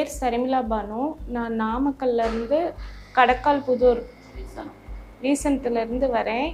பேர் சரிமிளா பானு நான் நாமக்கல்லேருந்து கடக்கால் புதூர் ரீசன்ட்லேருந்து வரேன்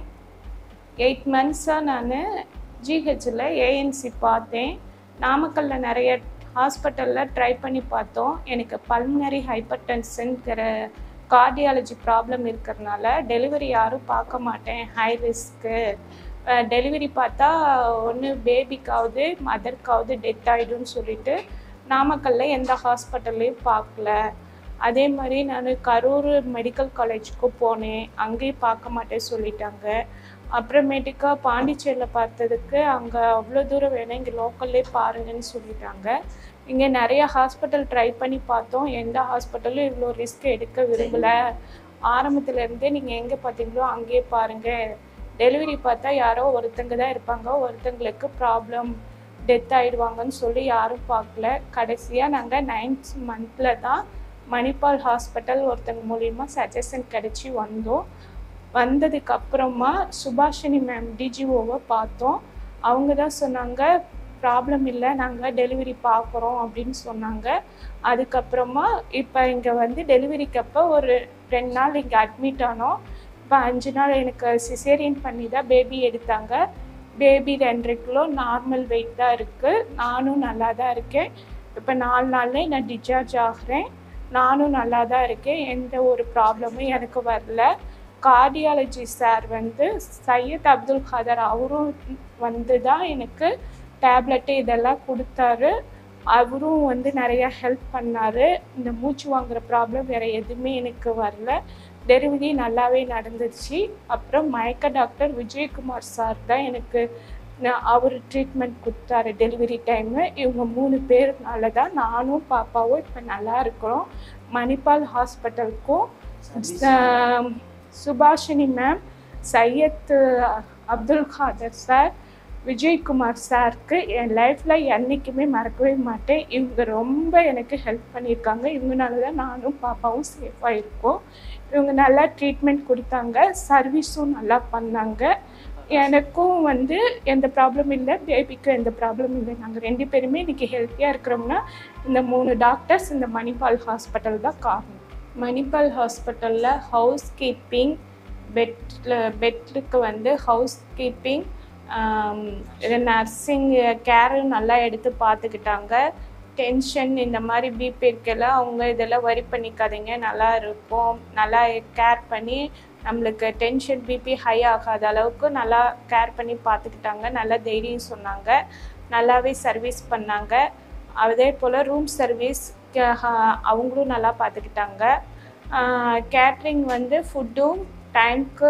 எயிட் மந்த்ஸாக நான் ஜிஹெச்சில் ஏஎன்சி பார்த்தேன் நாமக்கல்லில் நிறைய ஹாஸ்பிட்டலில் ட்ரை பண்ணி பார்த்தோம் எனக்கு பல்மனரி ஹைப்பர் டென்ஷன்கிற கார்டியாலஜி ப்ராப்ளம் இருக்கிறதுனால டெலிவரி யாரும் பார்க்க மாட்டேன் ஹை ரிஸ்க்கு டெலிவரி பார்த்தா ஒன்று பேபிக்காவது மதர்க்காவது டெத் ஆகிடும்னு சொல்லிட்டு நாமக்கல்ல எந்த ஹாஸ்பிட்டல்லையும் பார்க்கல அதே மாதிரி நான் கரூர் மெடிக்கல் காலேஜுக்கு போனேன் அங்கேயும் பார்க்க மாட்டேன் சொல்லிட்டாங்க அப்புறமேட்டுக்கா பாண்டிச்சேரியில் பார்த்ததுக்கு அங்கே அவ்வளோ தூரம் வேணும் இங்கே லோக்கல்லே பாருங்கன்னு சொல்லிட்டாங்க இங்கே நிறைய ஹாஸ்பிட்டல் ட்ரை பண்ணி பார்த்தோம் எந்த ஹாஸ்பிட்டலும் இவ்வளோ ரிஸ்க் எடுக்க விரும்பலை ஆரம்பத்துலேருந்தே நீங்கள் எங்கே பார்த்தீங்களோ அங்கேயே பாருங்கள் டெலிவரி பார்த்தா யாரோ ஒருத்தங்க தான் இருப்பாங்க ஒருத்தங்களுக்கு ப்ராப்ளம் டெத் ஆயிடுவாங்கன்னு சொல்லி யாரும் பார்க்கல கடைசியாக நாங்கள் நைன்த் மந்தில் தான் மணிப்பால் ஹாஸ்பிட்டல் ஒருத்தங்க மூலியமாக சஜஷன் கிடச்சி வந்தோம் வந்ததுக்கு அப்புறமா சுபாஷினி மேம் டிஜிஓவை பார்த்தோம் அவங்க தான் சொன்னாங்க ப்ராப்ளம் இல்லை நாங்கள் டெலிவரி பார்க்குறோம் அப்படின்னு சொன்னாங்க அதுக்கப்புறமா இப்போ இங்கே வந்து டெலிவரிக்கு அப்போ ஒரு ரெண்டு நாள் இங்கே அட்மிட் ஆனோம் இப்போ அஞ்சு நாள் எனக்கு சிசேரியன் பண்ணி தான் பேபி எடுத்தாங்க பேபி ரெண்டரை கிலோ நார்மல் வெயிட் தான் இருக்குது நானும் நல்லா தான் இருக்கேன் இப்போ நாலு நாள்லேயே நான் டிஸ்சார்ஜ் ஆகிறேன் நானும் நல்லா தான் இருக்கேன் எந்த ஒரு ப்ராப்ளமும் எனக்கு வரல கார்டியாலஜி சார் வந்து சையத் அப்துல் காதர் அவரும் வந்து தான் எனக்கு டேப்லெட்டு இதெல்லாம் கொடுத்தாரு அவரும் வந்து நிறையா ஹெல்ப் பண்ணார் இந்த மூச்சு வாங்குற ப்ராப்ளம் வேறு எதுவுமே எனக்கு வரல டெலிவரி நல்லாவே நடந்துச்சு அப்புறம் மயக்க டாக்டர் விஜயகுமார் சார் தான் எனக்கு அவர் ட்ரீட்மெண்ட் கொடுத்தாரு டெலிவரி டைமு இவங்க மூணு பேர்னால தான் நானும் பாப்பாவும் இப்போ நல்லா இருக்கிறோம் மணிப்பால் ஹாஸ்பிட்டலுக்கும் சுபாஷினி மேம் சையத் அப்துல் காதர் சார் விஜயகுமார் சாருக்கு என் லைஃப்பில் என்றைக்குமே மறக்கவே மாட்டேன் இவங்க ரொம்ப எனக்கு ஹெல்ப் பண்ணியிருக்காங்க இவங்கனால தான் நானும் பாப்பாவும் சேஃபாக இருக்கோம் இவங்க நல்லா ட்ரீட்மெண்ட் கொடுத்தாங்க சர்வீஸும் நல்லா பண்ணாங்க எனக்கும் வந்து எந்த ப்ராப்ளம் இல்லை பேபிக்கும் எந்த ப்ராப்ளம் இல்லை நாங்கள் ரெண்டு பேருமே இன்றைக்கி ஹெல்த்தியாக இருக்கிறோம்னா இந்த மூணு டாக்டர்ஸ் இந்த மணிப்பால் ஹாஸ்பிட்டல் தான் காரணம் மணிப்பால் ஹாஸ்பிட்டலில் ஹவுஸ் கீப்பிங் பெட்டில் பெட்டுக்கு வந்து ஹவுஸ் கீப்பிங் நர்சிங் கேரும் நல்லா எடுத்து பார்த்துக்கிட்டாங்க டென்ஷன் இந்த மாதிரி பிபி இருக்கெல்லாம் அவங்க இதெல்லாம் வரி பண்ணிக்காதீங்க நல்லா இருப்போம் நல்லா கேர் பண்ணி நம்மளுக்கு டென்ஷன் பிபி ஹை ஆகாத அளவுக்கு நல்லா கேர் பண்ணி பார்த்துக்கிட்டாங்க நல்லா தைரியம் சொன்னாங்க நல்லாவே சர்வீஸ் பண்ணாங்க அதே போல் ரூம் சர்வீஸ் அவங்களும் நல்லா பார்த்துக்கிட்டாங்க கேட்ரிங் வந்து ஃபுட்டும் டைம்க்கு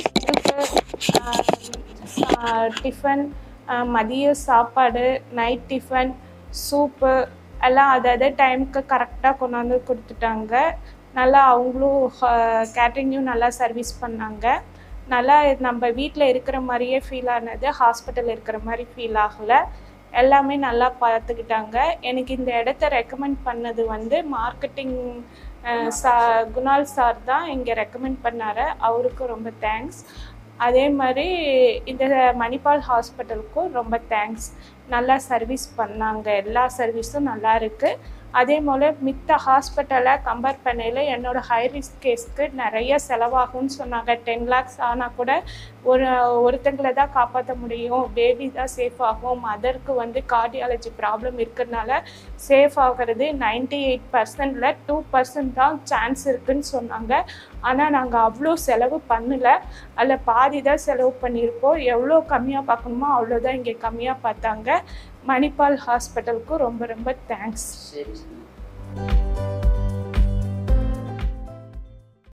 டிஃபன் மதிய சாப்பாடு நைட் டிஃபன் சூப்பு எல்லாம் அதாவது டைமுக்கு கரெக்டாக கொண்டாந்து கொடுத்துட்டாங்க நல்லா அவங்களும் கேட்ரிங்கும் நல்லா சர்வீஸ் பண்ணாங்க நல்லா நம்ம வீட்டில் இருக்கிற மாதிரியே ஃபீல் ஆனது ஹாஸ்பிட்டல் இருக்கிற மாதிரி ஃபீல் ஆகலை எல்லாமே நல்லா பார்த்துக்கிட்டாங்க எனக்கு இந்த இடத்த ரெக்கமெண்ட் பண்ணது வந்து மார்க்கெட்டிங் சா குணால் சார் தான் இங்கே ரெக்கமெண்ட் பண்ணார் அவருக்கும் ரொம்ப தேங்க்ஸ் அதே மாதிரி இந்த மணிப்பால் ஹாஸ்பிட்டலுக்கும் ரொம்ப தேங்க்ஸ் நல்லா சர்வீஸ் பண்ணாங்க எல்லா சர்வீஸும் நல்லா இருக்குது அதே போல் மித்த ஹாஸ்பிட்டலை கம்பேர் பண்ணையில் என்னோடய ஹை ரிஸ்க் கேஸ்க்கு நிறைய செலவாகும்னு சொன்னாங்க டென் லேக்ஸ் ஆனால் கூட ஒரு ஒருத்தங்களை தான் காப்பாற்ற முடியும் பேபி தான் சேஃப் ஆகும் மதருக்கு வந்து கார்டியாலஜி ப்ராப்ளம் இருக்கிறதுனால சேஃப் ஆகிறது நைன்டி எயிட் பர்சன்டில் டூ பர்சன்ட் தான் சான்ஸ் இருக்குதுன்னு சொன்னாங்க ஆனால் நாங்கள் அவ்வளோ செலவு பண்ணலை அதில் பாதி தான் செலவு பண்ணியிருக்கோம் எவ்வளோ கம்மியாக பார்க்கணுமோ அவ்வளோதான் இங்கே கம்மியாக பார்த்தாங்க மணிப்பால் ஹாஸ்பிட்டலுக்கும் ரொம்ப ரொம்ப தேங்க்ஸ் சரி